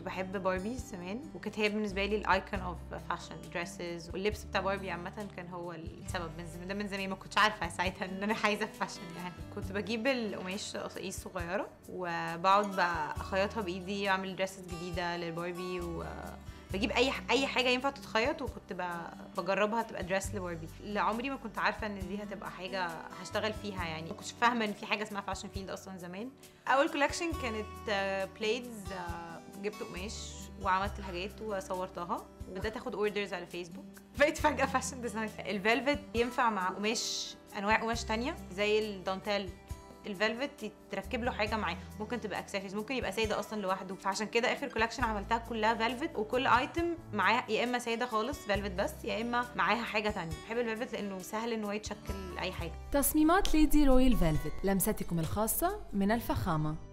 بحب باربي زمان وكانت هي بالنسبه لي الايكون اوف فاشن دريسز واللبس بتاع باربي عامه كان هو السبب من زمان ده من زمان ما كنتش عارفه ساعتها ان انا عايزه في فاشن يعني كنت بجيب القماش قصاقيس صغيره وبقعد بقى اخيطها بايدي واعمل دريسز جديده للباربي و بجيب اي اي حاجه ينفع تتخيط وكنت ب- بجربها تبقى دريس لباربي لعمري ما كنت عارفه ان دي هتبقى حاجه هشتغل فيها يعني ما كنتش فاهمه ان في حاجه اسمها فاشن فيلد اصلا زمان اول كولكشن كانت بليدز جبت قماش وعملت الحاجات وصورتها بدات اخد اوردرز على فيسبوك بقيت فجاه فاشن ديزاين الفيلفت ينفع مع قماش انواع قماش تانية زي الدانتيل الفيلفت تركب له حاجه معاه ممكن تبقى اكسسوارز ممكن يبقى ساده اصلا لوحده فعشان كده اخر كولكشن عملتها كلها فيلفت وكل ايتم معاه يا اما ساده خالص فيلفت بس يا اما معاها حاجه تانية بحب الفيلفت لانه سهل ان هو يتشكل اي حاجه تصميمات ليدي رويال فيلفت لمستكم الخاصة من الفخامة